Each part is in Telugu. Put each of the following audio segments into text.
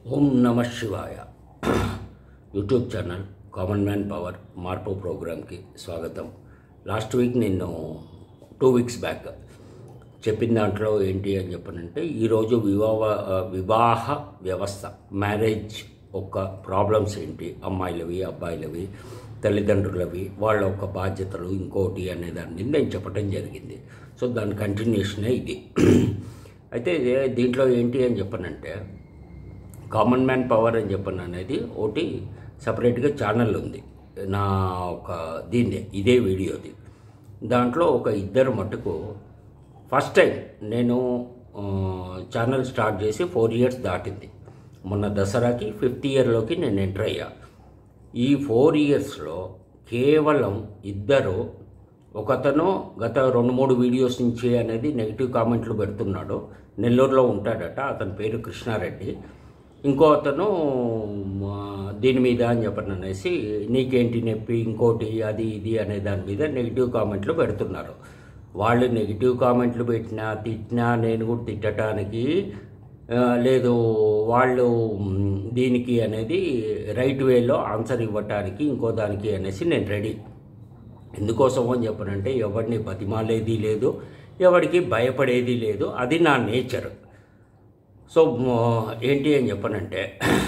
ఓం Namah Shivaya YouTube channel common man power మార్పు ప్రోగ్రామ్కి స్వాగతం లాస్ట్ వీక్ నేను టూ వీక్స్ బ్యాక్ చెప్పిన దాంట్లో ఏంటి అని చెప్పనంటే ఈరోజు వివాహ వివాహ వ్యవస్థ మ్యారేజ్ ఒక ప్రాబ్లమ్స్ ఏంటి అమ్మాయిలవి అబ్బాయిలవి తల్లిదండ్రులవి వాళ్ళ యొక్క బాధ్యతలు ఇంకోటి అనే దాని మీద నేను చెప్పడం జరిగింది సో దాని కంటిన్యూషనే ఇది అయితే దీంట్లో ఏంటి అని చెప్పనంటే కామన్ మ్యాన్ పవర్ అని చెప్పను అనేది ఒకటి సపరేట్గా ఛానల్ ఉంది నా ఒక దీన్ని ఇదే వీడియోది దాంట్లో ఒక ఇద్దరు మటుకు ఫస్ట్ టైం నేను ఆ, ఛానల్ స్టార్ట్ చేసి ఫోర్ ఇయర్స్ దాటింది మొన్న దసరాకి ఫిఫ్త్ ఇయర్లోకి నేను ఎంటర్ అయ్యా ఈ ఫోర్ ఇయర్స్లో కేవలం ఇద్దరు ఒకతను గత రెండు మూడు వీడియోస్ నుంచి అనేది నెగిటివ్ కామెంట్లు పెడుతున్నాడు నెల్లూరులో ఉంటాడట అతని పేరు కృష్ణారెడ్డి ఇంకో అతను ఆ, దీని మీద అని చెప్పని అనేసి నీకేంటి నొప్పి ఇంకోటి అది ఇది అనే దాని మీద నెగిటివ్ కామెంట్లు పెడుతున్నారు వాళ్ళు నెగిటివ్ కామెంట్లు పెట్టినా తిట్టినా నేను కూడా తిట్టడానికి ఆ, లేదు వాళ్ళు మ్, దీనికి అనేది రైట్ వేలో ఆన్సర్ ఇవ్వటానికి ఇంకో దానికి అనేసి నేను రెడీ ఎందుకోసం అని చెప్పనంటే ఎవరిని బతిమాలేది లేదు ఎవరికి భయపడేది లేదు అది నా నేచర్ సో మ- ఏంటి అని చెప్పనంటే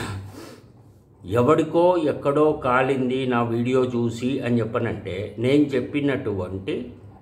ఎవడికో ఎక్కడో కాలింది నా వీడియో చూసి అని చెప్పనంటే నేను చెప్పినటువంటి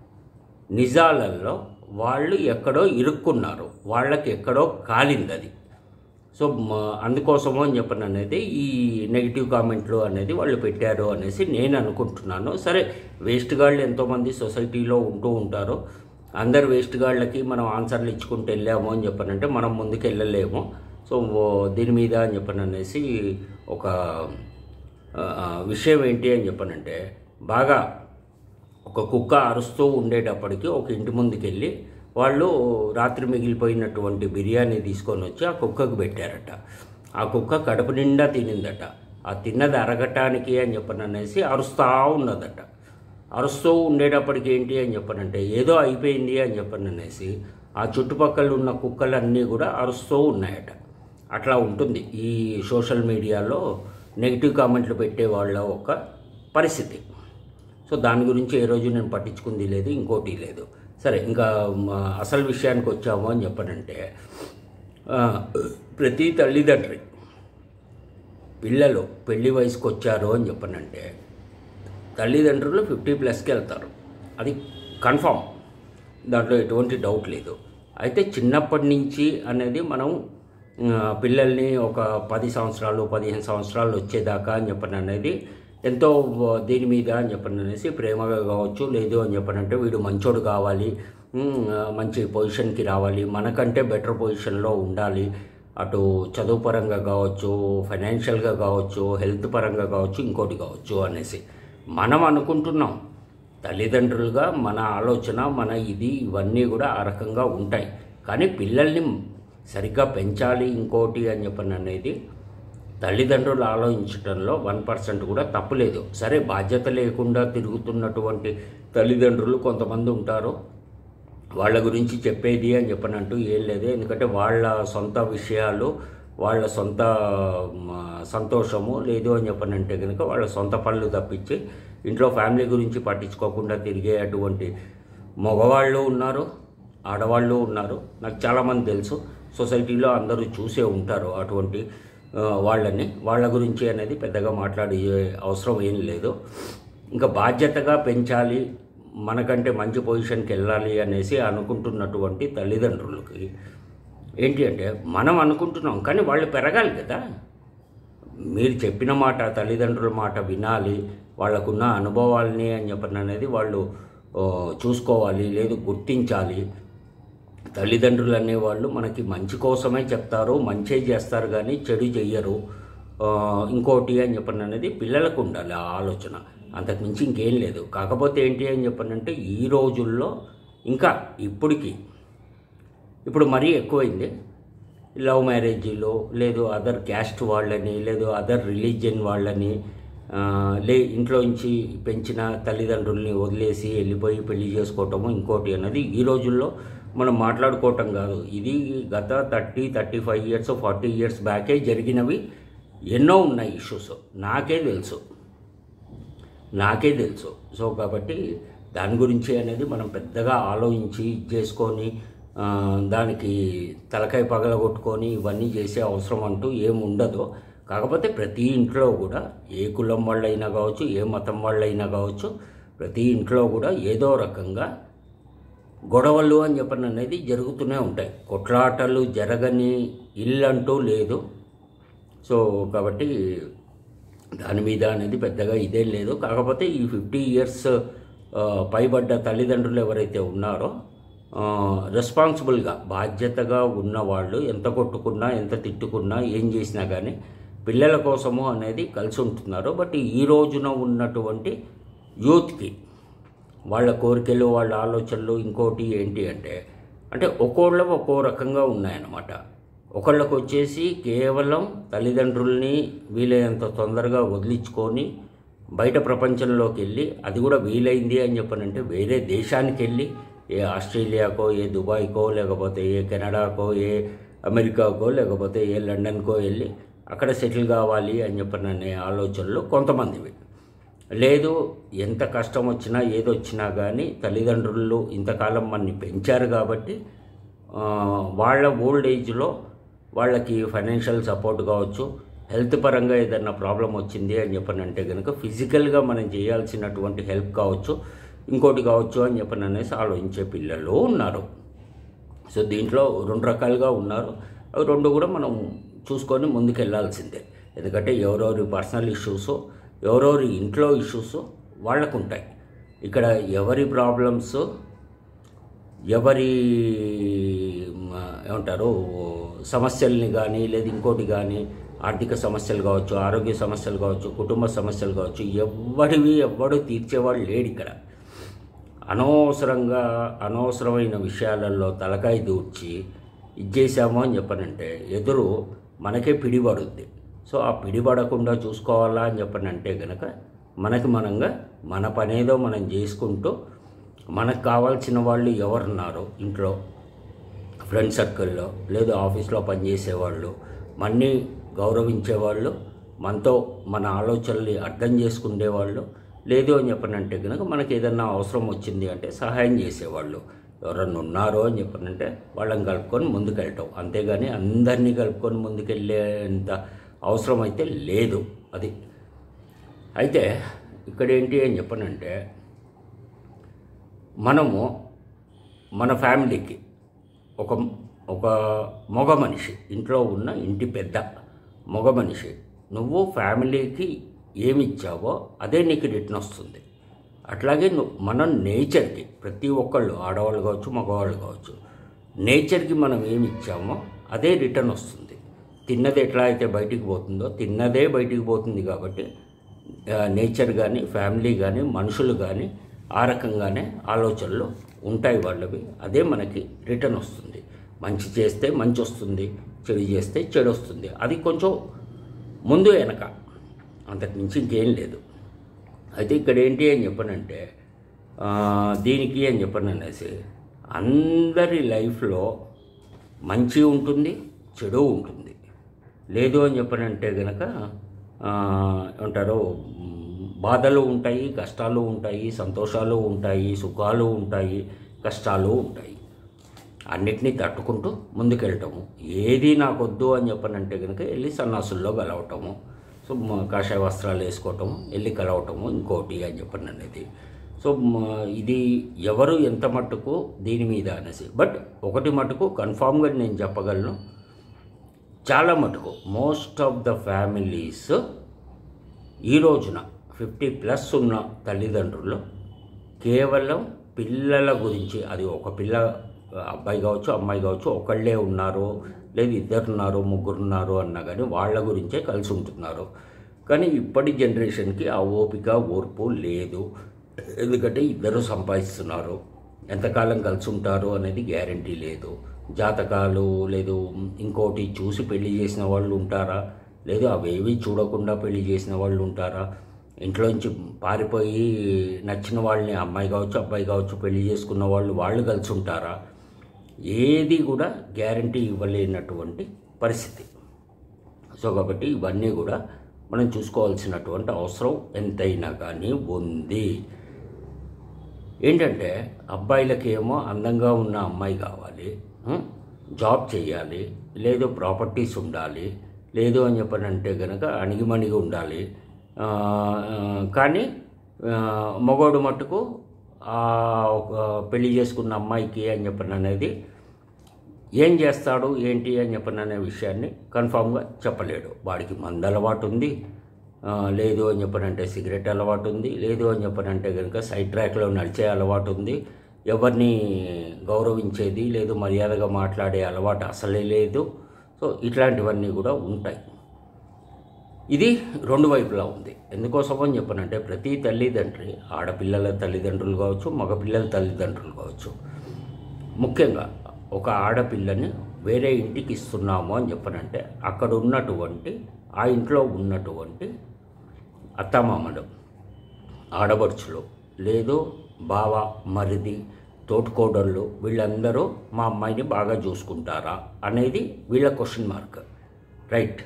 నిజాలలో వాళ్ళు ఎక్కడో ఇరుక్కున్నారు వాళ్ళకి ఎక్కడో కాలింది అది సో మ- అందుకోసము అని చెప్పను అనేది ఈ నెగిటివ్ కామెంట్లు అనేది వాళ్ళు పెట్టారు అనేసి నేను అనుకుంటున్నాను సరే వేస్ట్ గాళ్ళు ఎంతోమంది సొసైటీలో ఉంటూ ఉంటారు అందరు వేస్ట్ గాళ్ళకి మనం ఆన్సర్లు ఇచ్చుకుంటూ వెళ్ళాము అని చెప్పనంటే మనం ముందుకు వెళ్ళలేము సో ఓ- దీని మీద అని చెప్పను అనేసి ఒక ఆ, ఆ, విషయం ఏంటి అని చెప్పనంటే బాగా ఒక కుక్క అరుస్తూ ఉండేటప్పటికి ఒక ఇంటి ముందుకు వెళ్ళి వాళ్ళు రాత్రి మిగిలిపోయినటువంటి బిర్యానీ తీసుకొని వచ్చి ఆ కుక్కకు పెట్టారట ఆ కుక్క కడుపు నిండా తినిందట ఆ తిన్నది అరగటానికి అని చెప్పని అనేసి అరుస్తూ ఉన్నదట అరుస్తూ ఉండేటప్పటికి ఏంటి అని చెప్పనంటే ఏదో అయిపోయింది అని చెప్పని అనేసి ఆ చుట్టుపక్కల ఉన్న కుక్కలన్నీ కూడా అరుస్తూ ఉన్నాయట అట్లా ఉంటుంది ఈ సోషల్ మీడియాలో నెగిటివ్ కామెంట్లు పెట్టే వాళ్ళ ఒక పరిస్థితి సో దాని గురించి ఏ రోజు నేను పట్టించుకుంది లేదు ఇంకోటి లేదు సరే ఇంకా మ, అసలు విషయానికి వచ్చాము అని చెప్పనంటే ఆ, ప్రతి తల్లిదండ్రి పిల్లలు పెళ్లి వయసుకు వచ్చారు అని చెప్పనంటే తల్లిదండ్రులు ఫిఫ్టీ ప్లస్కి వెళ్తారు అది కన్ఫామ్ దాంట్లో ఎటువంటి డౌట్ లేదు అయితే చిన్నప్పటి నుంచి అనేది మనం ఆ, పిల్లల్ని ఒక పది సంవత్సరాలు పదిహేను సంవత్సరాలు వచ్చేదాకా అని చెప్పని అనేది ఎంతో దీని మీద అని చెప్పని అనేసి ప్రేమగా కావచ్చు లేదు అని చెప్పనంటే వీడు మంచోడు కావాలి ఉమ్, ఆ, మంచి పొజిషన్కి రావాలి మనకంటే బెటర్ పొజిషన్లో ఉండాలి అటు చదువు పరంగా కావచ్చు ఫైనాన్షియల్గా కావచ్చు హెల్త్ పరంగా కావచ్చు ఇంకోటి కావచ్చు అనేసి మనం అనుకుంటున్నాం తల్లిదండ్రులుగా మన ఆలోచన మన ఇది ఇవన్నీ కూడా ఆ రకంగా ఉంటాయి కానీ పిల్లల్ని సరిగ్గా పెంచాలి ఇంకోటి అని చెప్పని అనేది తల్లిదండ్రులు ఆలోచించడంలో వన్ పర్సెంట్ కూడా తప్పులేదు సరే బాధ్యత లేకుండా తిరుగుతున్నటువంటి తల్లిదండ్రులు కొంతమంది ఉంటారు వాళ్ళ గురించి చెప్పేది అని చెప్పనంటూ ఏం లేదు ఎందుకంటే వాళ్ళ సొంత విషయాలు వాళ్ళ సొంత మ, సంతోషము లేదు అని చెప్పనంటే కనుక వాళ్ళ సొంత పనులు తప్పించి ఇంట్లో ఫ్యామిలీ గురించి పట్టించుకోకుండా తిరిగే అటువంటి మగవాళ్ళు ఉన్నారు ఆడవాళ్ళు ఉన్నారు నాకు చాలామంది తెలుసు సొసైటీలో అందరూ చూసే ఉంటారు అటువంటి ఆ, వాళ్ళని వాళ్ళ గురించి అనేది పెద్దగా మాట్లాడే అవసరం ఏం లేదు ఇంకా బాధ్యతగా పెంచాలి మనకంటే మంచి పొజిషన్కి వెళ్ళాలి అనేసి అనుకుంటున్నటువంటి తల్లిదండ్రులకి ఏంటి అంటే మనం అనుకుంటున్నాం కానీ వాళ్ళు పెరగాలి కదా మీరు చెప్పిన మాట తల్లిదండ్రుల మాట వినాలి వాళ్ళకున్న అనుభవాల్ని అని చెప్పని అనేది వాళ్ళు ఆ, చూసుకోవాలి లేదు గుర్తించాలి తల్లిదండ్రులు అనేవాళ్ళు మనకి మంచి కోసమే చెప్తారు మంచే చేస్తారు కానీ చెడు చెయ్యరు ఆ, ఇంకోటి అని చెప్పని అనేది పిల్లలకు ఉండాలి ఆ ఆలోచన అంతకుమించి ఇంకేం లేదు కాకపోతే ఏంటి అని చెప్పనంటే ఈ రోజుల్లో ఇంకా ఇప్పటికి ఇప్పుడు మరీ ఎక్కువైంది లవ్ మ్యారేజీలో లేదు అదర్ క్యాస్ట్ వాళ్ళని లేదు అదర్ రిలీజియన్ వాళ్ళని ఆ, లే ఇంట్లో నుంచి పెంచిన తల్లిదండ్రుల్ని వదిలేసి వెళ్ళిపోయి పెళ్లి చేసుకోవటము ఇంకోటి అన్నది ఈ రోజుల్లో మనం మాట్లాడుకోవటం కాదు ఇది గత thirty thirty five years forty years బ్యాకే జరిగినవి ఎన్నో ఉన్నాయి ఇష్యూస్ నాకే తెలుసు నాకే తెలుసు సో కాబట్టి దాని గురించి అనేది మనం పెద్దగా ఆలోచించి ఇది చేసుకొని ఆ, దానికి తలకాయ పగలగొట్టుకొని ఇవన్నీ చేసే అవసరం అంటూ ఏం ఉండదు కాకపోతే ప్రతి ఇంట్లో కూడా ఏ కులం వాళ్ళైనా కావచ్చు ఏ మతం వాళ్ళైనా కావచ్చు ప్రతి ఇంట్లో కూడా ఏదో రకంగా గొడవలు అని చెప్పని అనేది జరుగుతూనే ఉంటాయి కొట్లాటలు జరగని ఇల్లంటూ లేదు సో కాబట్టి దాని మీద అనేది పెద్దగా ఇదేం లేదు కాకపోతే ఈ ఫిఫ్టీ ఇయర్స్ పైబడ్డ తల్లిదండ్రులు ఎవరైతే ఉన్నారో రెస్పాన్సిబుల్గా బాధ్యతగా ఉన్నవాళ్ళు ఎంత కొట్టుకున్నా ఎంత తిట్టుకున్నా ఏం చేసినా కానీ పిల్లల కోసము అనేది కలిసి ఉంటున్నారు బట్ ఈ రోజున ఉన్నటువంటి యూత్కి వాళ్ళ కోరికలు వాళ్ళ ఆలోచనలు ఇంకోటి ఏంటి అంటే అంటే ఒక్కోళ్ళ ఒక్కో రకంగా ఉన్నాయన్నమాట ఒకళ్ళకు వచ్చేసి కేవలం తల్లిదండ్రుల్ని వీలైనంత తొందరగా వదిలించుకొని బయట ప్రపంచంలోకి వెళ్ళి అది కూడా వీలైంది అని చెప్పనంటే వేరే దేశానికి వెళ్ళి ఏ ఆస్ట్రేలియాకో ఏ దుబాయ్కో లేకపోతే ఏ కెనడాకో ఏ అమెరికాకో లేకపోతే ఏ లండన్కో వెళ్ళి అక్కడ సెటిల్ కావాలి అని చెప్పననే ఆలోచనలు కొంతమందివి లేదు ఎంత కష్టం వచ్చినా ఏదొచ్చినా కానీ తల్లిదండ్రులు ఇంతకాలం మనని పెంచారు కాబట్టి ఆ, వాళ్ళ ఓల్డ్ ఏజ్లో వాళ్ళకి ఫైనాన్షియల్ సపోర్ట్ కావచ్చు హెల్త్ పరంగా ఏదైనా ప్రాబ్లం వచ్చింది అని చెప్పని అంటే కనుక ఫిజికల్గా మనం చేయాల్సినటువంటి హెల్ప్ కావచ్చు ఇంకోటి కావచ్చు అని చెప్పని అనేసి ఆలోచించే పిల్లలు ఉన్నారు సో దీంట్లో రెండు రకాలుగా ఉన్నారు అవి రెండు కూడా మనం చూసుకొని ముందుకెళ్లాల్సిందే ఎందుకంటే ఎవరెవరి పర్సనల్ ఇష్యూస్ ఎవరెవరి ఇంట్లో ఇష్యూస్ వాళ్ళకు ఉంటాయి ఇక్కడ ఎవరి ప్రాబ్లమ్స్ ఎవరి మ, ఏమంటారు సమస్యల్ని కానీ లేదు ఇంకోటి కానీ ఆర్థిక సమస్యలు కావచ్చు ఆరోగ్య సమస్యలు కావచ్చు కుటుంబ సమస్యలు కావచ్చు ఎవడివి ఎవ్వడు తీర్చేవాడు లేడు ఇక్కడ అనవసరంగా అనవసరమైన విషయాలలో తలకాయ దూర్చి ఇచ్చేసాము అని చెప్పనంటే ఎదురు మనకే పిడిపడుద్ది సో ఆ పిడిపడకుండా చూసుకోవాలా అని చెప్పనంటే కనుక మనకి మనంగా మన పనేదో మనం చేసుకుంటూ మనకు కావాల్సిన వాళ్ళు ఎవరున్నారో ఇంట్లో ఫ్రెండ్ సర్కిల్లో లేదు ఆఫీస్లో పనిచేసేవాళ్ళు మన్ని గౌరవించేవాళ్ళు మనతో మన ఆలోచనల్ని అర్థం చేసుకునేవాళ్ళు లేదు అని చెప్పనంటే కనుక మనకి ఏదన్నా అవసరం వచ్చింది అంటే సహాయం చేసేవాళ్ళు ఎవరన్నా ఉన్నారో అని చెప్పనంటే వాళ్ళని కలుపుకొని ముందుకెళ్ళటం అంతేగాని అందరినీ కలుపుకొని ముందుకెళ్ళేంత అవసరం అయితే లేదు అది అయితే ఇక్కడ ఏంటి అని చెప్పనంటే మనము మన ఫ్యామిలీకి ఒక ఒక మగ మనిషి ఇంట్లో ఉన్న ఇంటి పెద్ద మగ మనిషి నువ్వు ఫ్యామిలీకి ఏమి ఇచ్చావో అదే నీకు రిటర్న్ వస్తుంది అట్లాగే నువ్వు మనం నేచర్కి ప్రతి ఒక్కళ్ళు ఆడవాళ్ళు కావచ్చు మగవాళ్ళు కావచ్చు నేచర్కి మనం ఏమి ఇచ్చామో అదే రిటర్న్ వస్తుంది తిన్నది ఎట్లా అయితే బయటికి పోతుందో తిన్నదే బయటికి పోతుంది కాబట్టి ఆ, నేచర్ కానీ ఫ్యామిలీ కానీ మనుషులు కానీ ఆ రకంగానే ఆలోచనలు ఉంటాయి వాళ్ళవి అదే మనకి రిటర్న్ వస్తుంది మంచి చేస్తే మంచి వస్తుంది చెడు చేస్తే చెడు వస్తుంది అది కొంచెం ముందు వెనక అంతకు మించి ఇంకేం లేదు అయితే ఇక్కడ ఏంటి అని చెప్పనంటే ఆ, దీనికి అని చెప్పను అనేసి అందరి లైఫ్లో మంచి ఉంటుంది చెడు ఉంటుంది లేదు అని చెప్పనంటే గనక ఆ, ఏమంటారు మ్, బాధలు ఉంటాయి కష్టాలు ఉంటాయి సంతోషాలు ఉంటాయి సుఖాలు ఉంటాయి కష్టాలు ఉంటాయి అన్నిటినీ తట్టుకుంటూ ముందుకెళ్ళటము ఏది నాకొద్దు అని చెప్పనంటే కనుక వెళ్ళి సన్నాసుల్లో కలవటము సో మ- కాషాయ వస్త్రాలు వేసుకోవటము వెళ్ళి కలవటము ఇంకోటి అని చెప్పని అనేది సో మ- ఇది ఎవరు ఎంత మట్టుకు దీని మీద అనేసి బట్ ఒకటి మటుకు కన్ఫామ్గా నేను చెప్పగలను చాలా మటుకు మోస్ట్ ఆఫ్ ద ఫ్యామిలీస్ ఈ రోజున ఫిఫ్టీ ప్లస్ ఉన్న తల్లిదండ్రులు కేవలం పిల్లల గురించి అది ఒక పిల్ల అబ్బాయి కావచ్చు అమ్మాయి కావచ్చు ఒకళ్ళే ఉన్నారు లేదు ఇద్దరు ఉన్నారు ముగ్గురు ఉన్నారు అన్నా కానీ వాళ్ళ గురించే కలిసి ఉంటున్నారు కానీ ఇప్పటి జనరేషన్కి ఆ ఓపిక ఓర్పు లేదు ఎందుకంటే ఇద్దరు సంపాదిస్తున్నారు ఎంతకాలం కలిసి ఉంటారు అనేది గ్యారంటీ లేదు జాతకాలు లేదు ఇంకోటి చూసి పెళ్లి చేసిన వాళ్ళు ఉంటారా లేదు అవేవి చూడకుండా పెళ్లి చేసిన వాళ్ళు ఉంటారా ఇంట్లోంచి పారిపోయి నచ్చిన వాళ్ళని అమ్మాయి కావచ్చు అబ్బాయి కావచ్చు పెళ్లి చేసుకున్న వాళ్ళు వాళ్ళు కలిసి ఉంటారా ఏది కూడా గ్యారంటీ ఇవ్వలేనటువంటి పరిస్థితి సో కాబట్టి ఇవన్నీ కూడా మనం చూసుకోవాల్సినటువంటి అవసరం ఎంతైనా కానీ ఉంది ఏంటంటే అబ్బాయిలకేమో అందంగా ఉన్న అమ్మాయి కావాలి ఉం? జాబ్ చేయాలి లేదు ప్రాపర్టీస్ ఉండాలి లేదు అని చెప్పనంటే కనుక అణిగిమణిగి ఉండాలి ఆ, ఆ, కానీ ఆ, మగోడు మట్టుకు ఆ ఒక పెళ్లి చేసుకున్న అమ్మాయికి అని చెప్పని అనేది ఏం చేస్తాడు ఏంటి అని చెప్పని అనే విషయాన్ని కన్ఫామ్గా చెప్పలేడు వాడికి మంద అలవాటు ఉంది ఆ, లేదు అని చెప్పనంటే సిగరెట్ అలవాటు ఉంది లేదు అని చెప్పనంటే కనుక సైడ్ ట్రాక్లో నడిచే అలవాటు ఉంది ఎవరిని గౌరవించేది లేదు మర్యాదగా మాట్లాడే అలవాటు అసలే లేదు సో ఇట్లాంటివన్నీ కూడా ఉంటాయి ఇది రెండు వైపులా ఉంది ఎందుకోసం అని చెప్పనంటే ప్రతి తల్లిదండ్రి ఆడపిల్లల తల్లిదండ్రులు కావచ్చు మగపిల్లల తల్లిదండ్రులు కావచ్చు ముఖ్యంగా ఒక ఆడపిల్లని వేరే ఇంటికి ఇస్తున్నాము అని చెప్పనంటే అక్కడ ఉన్నటువంటి ఆ ఇంట్లో ఉన్నటువంటి అత్తమామలు ఆడబడుచులు లేదు బావ మరిది తోటికోడళ్ళు వీళ్ళందరూ మా అమ్మాయిని బాగా చూసుకుంటారా అనేది వీళ్ళ క్వశ్చన్ మార్క్ రైట్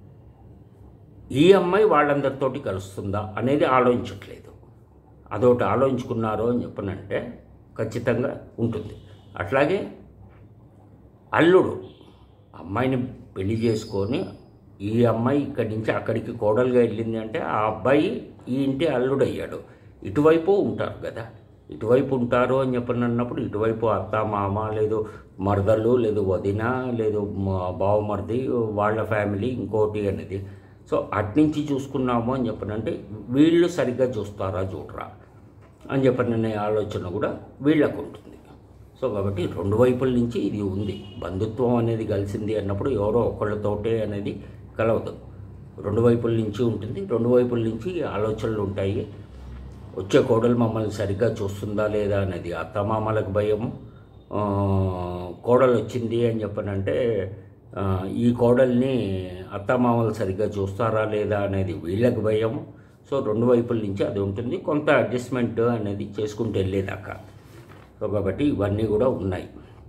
ఈ అమ్మాయి వాళ్ళందరితోటి కలుస్తుందా అనేది ఆలోచించట్లేదు అదొకటి ఆలోచించుకున్నారు అని చెప్పనంటే ఖచ్చితంగా ఉంటుంది అట్లాగే అల్లుడు అమ్మాయిని పెళ్లి చేసుకొని ఈ అమ్మాయి ఇక్కడి నుంచి అక్కడికి కోడలుగా వెళ్ళింది అంటే ఆ అబ్బాయి ఈ ఇంటి అల్లుడు అయ్యాడు ఇటువైపు ఉంటారు కదా ఇటువైపు ఉంటారు అని చెప్పని అన్నప్పుడు ఇటువైపు అత్త మామ లేదు మరదలు లేదు వదిన లేదు మ- బావమరిది వాళ్ళ ఫ్యామిలీ ఇంకోటి అనేది సో అట్నుంచి చూసుకున్నాము అని చెప్పనంటే వీళ్ళు సరిగ్గా చూస్తారా చూడరా అని చెప్పిన ఆలోచన కూడా వీళ్ళకు ఉంటుంది సో కాబట్టి రెండు వైపుల నుంచి ఇది ఉంది బంధుత్వం అనేది కలిసింది అన్నప్పుడు ఎవరో ఒకళ్ళతోటే అనేది కలవదు రెండు వైపుల నుంచి ఉంటుంది రెండు వైపుల నుంచి ఆలోచనలు ఉంటాయి వచ్చే కోడలు మమ్మల్ని సరిగ్గా చూస్తుందా లేదా అనేది అత్తమామలకు భయము ఆ, కోడలు వచ్చింది అని చెప్పనంటే ఆ, ఈ కోడల్ని అత్తమామలు సరిగ్గా చూస్తారా లేదా అనేది వీళ్ళకి భయము సో రెండు వైపుల నుంచి అది ఉంటుంది కొంత అడ్జస్ట్మెంట్ అనేది చేసుకుంటూ వెళ్ళేదాకా సో కాబట్టి ఇవన్నీ కూడా ఉన్నాయి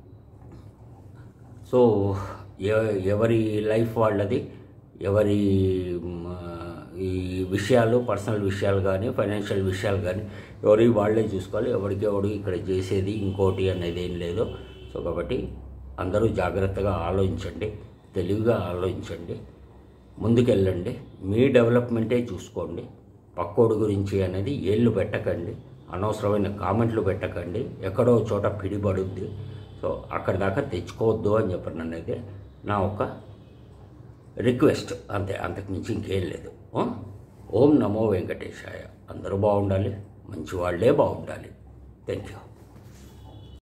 సో ఎ- ఎవరి లైఫ్ వాళ్ళది ఎవరి మ్, ఈ విషయాలు పర్సనల్ విషయాలు కానీ ఫైనాన్షియల్ విషయాలు కానీ ఎవరి వాళ్ళే చూసుకోవాలి ఎవరికి ఎవడు ఇక్కడ చేసేది ఇంకోటి అనేది ఏం లేదు సో కాబట్టి అందరూ జాగ్రత్తగా ఆలోచించండి తెలివిగా ఆలోచించండి ముందుకెళ్ళండి మీ డెవలప్మెంటే చూసుకోండి పక్కోడు గురించి అనేది ఏళ్ళు పెట్టకండి అనవసరమైన కామెంట్లు పెట్టకండి ఎక్కడో చోట పిడిపడుద్ది సో అక్కడి దాకా తెచ్చుకోవద్దు అని చెప్పిన అనేది నా ఒక రిక్వెస్ట్ అంతే అంతకుమించి ఇంకేం లేదు ఆ? ఓం నమో వెంకటేశాయ అందరూ బాగుండాలి మంచి వాళ్ళే బాగుండాలి థ్యాంక్ యూ